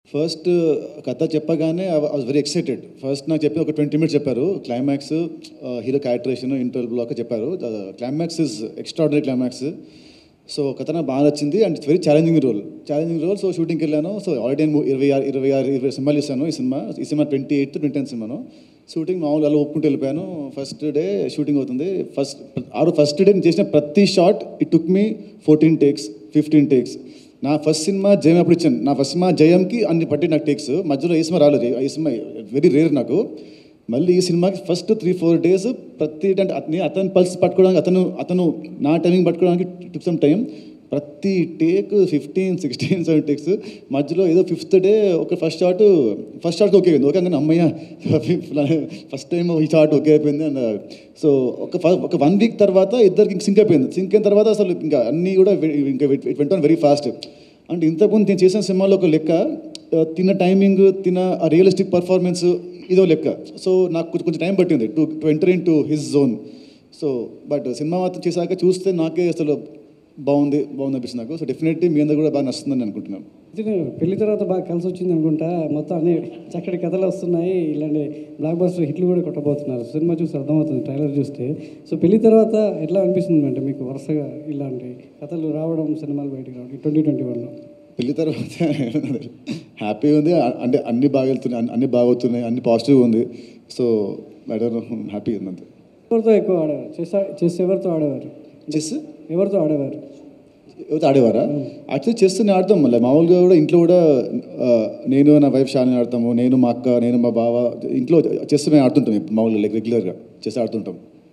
First కథ చెప్పగానే I was very excited first నాకు చెప్పి ఒక ట్వంటీ మినిట్స్ చెప్పారు climax hero characterisation interval block చెప్పారు climax is extraordinary climax so కథ నాకు బాగా నచ్చింది and it's very challenging role challenging role so షూటింగ్కి వెళ్ళాను సో ఆల్రెడీ నేను ఇరవై ఆరు ఇరవై ఆరు ఇరవై సినిమాలు చూసాను ఈ సినిమా ఈ సినిమా ట్వంటీ ఎయిత్ ట్వంటీ నైన్ సినిమాను షూటింగ్ మామూలు అలా ఒప్పుకుంటూ వెళ్ళిపోయాను ఫస్ట్ డే షూటింగ్ అవుతుంది ఫస్ట్ ఆరు ఫస్ట్ డే నేను చేసిన ప్రతి shot it took me fourteen takes fifteen takes నా ఫస్ట్ సినిమా జయం అప్పుడు ఇచ్చాను నా ఫస్ట్ సినిమా జయంకి అన్ని పట్టి నాకు టేక్స్ మధ్యలో ఈ సినిమా రాలేదు ఈ సినిమా వెరీ రేర్ నాకు మళ్ళీ ఈ సినిమాకి ఫస్ట్ త్రీ ఫోర్ డేస్ ప్రతి అంటే అతని అతని పల్స్ పట్టుకోవడానికి అతను అతను నా టైమింగ్ పట్టుకోవడానికి టుక్ సమ్ టైం ప్రతి take fifteen sixteen seven takes మధ్యలో ఏదో ఫిఫ్త్ డే ఒక first shot first shot okay అయింది ఓకే కానీ అమ్మయ్య ఫస్ట్ టైం ఈ షాట్ ఓకే అయిపోయింది అండ్ సో ఒక ఫ- ఒక వన్ వీక్ తర్వాత ఇద్దరికి సింక్ అయిపోయింది సింక్ అయిన తర్వాత అసలు ఇంకా అన్నీ కూడా వె- ఇంకా ఇట్ వెంట వెరీ ఫాస్ట్ అంటే ఇంతకుముందు నేను చేసిన సినిమాలో ఒక లెక్క ఆ, తిన్న టైమింగ్ తిన్న రియలిస్టిక్ పర్ఫార్మెన్స్ ఇదో లెక్క సో నాకు కొంచెం కొంచెం టైం పట్టింది to to enter into his zone so but సినిమా మాత్రం చేశాక చూస్తే నాకే అసలు బాగుంది బాగుంది అనిపిస్తుంది నాకు సో డెఫినెట్లీ మీ అందరూ కూడా బాగా నచ్చుతుందని అనుకుంటున్నాను ఇది పెళ్లి తర్వాత బాగా కలిసి వచ్చింది అనుకుంటా మొత్తం అన్ని చక్కటి కథలు వస్తున్నాయి ఇలాంటి బ్లాక్ బస్టర్ హిట్లు కూడా కొట్టబోతున్నారు సినిమా చూసి అర్థమవుతుంది ట్రైలర్ చూస్తే సో పెళ్లి తర్వాత ఎట్లా అనిపిస్తుంది అంటే మీకు వరుసగా ఇలాంటి కథలు రావడం సినిమాలు బయటకు రావడం ట్వంటీ ట్వంటీ వన్లో పెళ్లి తర్వాత హ్యాపీగా ఉంది అ- అంటే అన్ని బాగా వెళ్తున్నాయి అన్ని- అన్ని బాగా అవుతున్నాయి అన్ని పాజిటివ్గా ఉంది సో మేడం హ్యాపీ ఉంది అంతే ఎవరితో ఎక్కువ ఆడేవారు చేసా చెస్ ఎవరితో ఆడేవారు చెస్ ఎవరితో ఆడేవారు ఎవరితో ఆడేవారా యాక్చువల్లీ చెస్ నేను ఆడతాం మళ్ళీ మామూలుగా కూడా ఇంట్లో కూడా ఆ, నేను నా వైఫ్ షాని ఆడతాము నేను మా అక్క నేను మా బావ ఇంట్లో చెస్ మేము ఆడుతుంటాం ఇప్పుడు మామూలుగా లైక్ రెగ్యులర్గా చెస్ ఆడుతుంటాం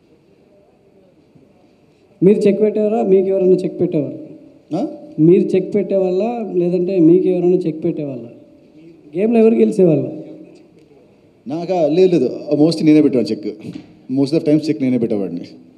మీరు చెక్ పెట్టేవారా మీకు ఎవరైనా చెక్ పెట్టేవారు ఆ? మీరు చెక్ పెట్టేవాళ్ళ లేదంటే మీకు ఎవరైనా చెక్ పెట్టేవాళ్ళ గేమ్లో ఎవరు గెలిచేవాళ్ళు నాకా లేదు లేదు మోస్ట్లీ నేనే పెట్టాను check most of times check నేనే పెట్టేవాడిని